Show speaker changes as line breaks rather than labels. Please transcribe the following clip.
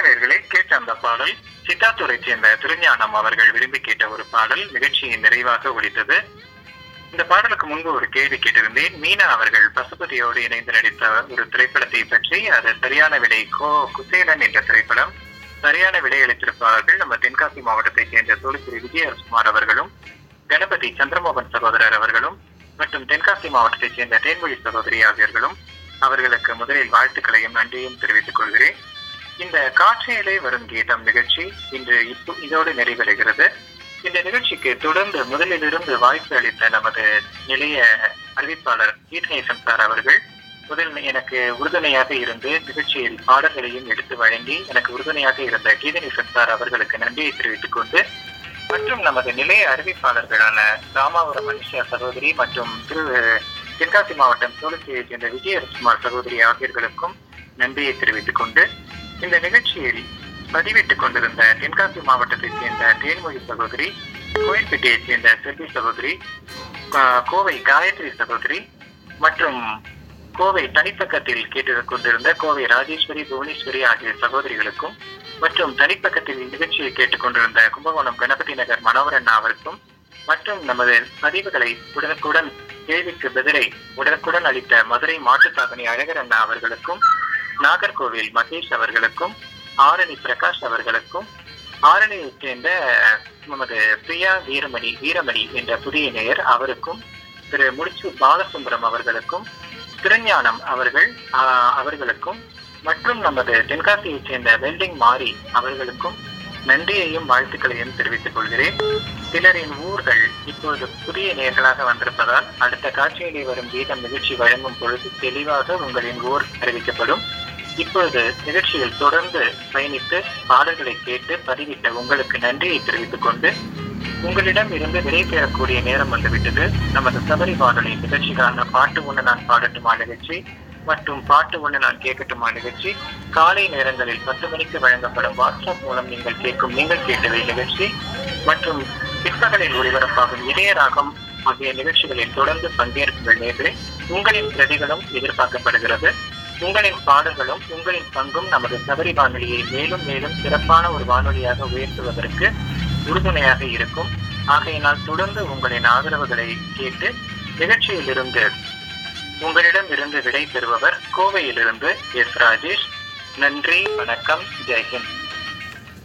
நேயர்களே கேட்ட அந்த பாடல் சித்தாத்தூரை சேர்ந்த திருஞானம் அவர்கள் விரும்பி கேட்ட ஒரு பாடல் நிகழ்ச்சியின் நிறைவாக ஒலித்தது இந்த பாடலுக்கு முன்பு ஒரு கேள்வி கேட்டிருந்தேன் மீனா அவர்கள் பசுபதியோடு இணைந்து நடித்த ஒரு திரைப்படத்தை பற்றி அது சரியான விடை கோ குசேலன் என்ற திரைப்படம் சரியான விடை அளித்திருப்பார்கள் நம்ம தென்காசி மாவட்டத்தைச் சேர்ந்த தோழித்திரு விஜயகுமார் அவர்களும் கணபதி சந்திரமோகன் சகோதரர் அவர்களும் மற்றும் தென்காசி மாவட்டத்தைச் சேர்ந்த தேன்மொழி சகோதரி ஆகியோர்களும் அவர்களுக்கு முதலில் வாழ்த்துக்களையும் நன்றியும் தெரிவித்துக் கொள்கிறேன் இந்த காட்சியிலே வரும் கீதம் நிகழ்ச்சி இன்று இப்போ இதோடு நிறைவடைகிறது இந்த நிகழ்ச்சிக்கு தொடர்ந்து முதலிலிருந்து வாய்ப்பு அளித்த நமது நிலைய அறிவிப்பாளர் கீர்த்தனேசன் சார் அவர்கள் முதல் எனக்கு உறுதுணையாக இருந்து நிகழ்ச்சியில் பாடல்களையும் எடுத்து வழங்கி எனக்கு உறுதுணையாக இருந்த கீதநேசன் சார் அவர்களுக்கு நன்றியை தெரிவித்துக் கொண்டு மற்றும் நமது நிலைய அறிவிப்பாளர்களான ராமாபுரம் மனுஷா சகோதரி மற்றும் திரு தென்காசி மாவட்டம் சோழச்சியைச் சேர்ந்த விஜயகுமார் சகோதரி ஆகியோர்களுக்கும் நன்றியை தெரிவித்துக் கொண்டு இந்த நிகழ்ச்சியில் பதிவிட்டுக் கொண்டிருந்த தென்காசி மாவட்டத்தைச் சேர்ந்த தேன்மொழி சகோதரி கோயில்பேட்டையைச் சேர்ந்த செல்வி சகோதரி ஆஹ் கோவை காயத்ரி சகோதரி மற்றும் கோவை தனிப்பக்கத்தில் கேட்டு கொண்டிருந்த கோவை ராஜேஸ்வரி புவனேஸ்வரி ஆகிய சகோதரிகளுக்கும் மற்றும் தனிப்பக்கத்தில் நிகழ்ச்சியை கேட்டுக்கொண்டிருந்த கும்பகோணம் கணபதி நகர் மனோகரன் அவருக்கும் மற்றும் நமது பதிவுகளை உடனுக்குடன் கேள்விக்கு பதிலை உடனுக்குடன் அளித்த மதுரை மாட்டுத்தாவணி அழகர் அண்ணா அவர்களுக்கும் நாகர்கோவில் மகேஷ் அவர்களுக்கும் ஆரணி பிரகாஷ் அவர்களுக்கும் ஆரணியைச் சேர்ந்த நமது பிரியா வீரமணி வீரமணி என்ற புதிய நேயர் அவருக்கும் திரு முடிச்சு பாலசுந்தரம் அவர்களுக்கும் திருஞானம் அவர்கள் ஆஹ், அவர்களுக்கும் மற்றும் நமது தென்காசியைச் சேர்ந்த வெல்டிங் மாரி அவர்களுக்கும் நன்றியையும் வாழ்த்துக்களையும் தெரிவித்துக் கொள்கிறேன் சிலரின் ஊர்கள் இப்பொழுது புதிய நேர்களாக வந்திருப்பதால் அடுத்த காட்சியிலே வரும் கீதம் நிகழ்ச்சி வழங்கும் பொழுது தெளிவாக உங்களின் ஊர் அறிவிக்கப்படும் இப்பொழுது நிகழ்ச்சியில் தொடர்ந்து பயணித்து பாடல்களை கேட்டு பதிவிட்ட உங்களுக்கு நன்றியை தெரிவித்துக் கொண்டு உங்களிடம் இருந்து விடை பெறக்கூடிய நேரம் வந்துவிட்டது நமது சபரி வானொலி நிகழ்ச்சிகளான பாட்டு ஒன்று நான் பாடட்டுமா நிகழ்ச்சி மற்றும் பாட்டு ஒன்று நான் கேட்கட்டுமா நிகழ்ச்சி காலை நேரங்களில் பத்து மணிக்கு வழங்கப்படும் வாட்ஸ்அப் மூலம் நீங்கள் கேட்கும் நீங்கள் கேட்டவை நிகழ்ச்சி மற்றும் பிற்பகலில் ஒளிபரப்பாகும் இளையராகம் ஆகிய நிகழ்ச்சிகளில் தொடர்ந்து பங்கேற்கும் நேர்களே உங்களின் பிரதிகளும் எதிர்பார்க்கப்படுகிறது உங்களின் பாடல்களும் உங்களின் பங்கும் நமது சபரி வானொலியை மேலும் மேலும் சிறப்பான ஒரு வானொலியாக உயர்த்துவதற்கு உறுதுணையாக இருக்கும் ஆகையினால் தொடர்ந்து உங்களின் ஆதரவுகளை கேட்டு நிகழ்ச்சியிலிருந்து உங்களிடம் இருந்து விடை பெறுபவர் கோவையிலிருந்து எஸ் ராஜேஷ் நன்றி வணக்கம் ஜெய்ஹிந்த்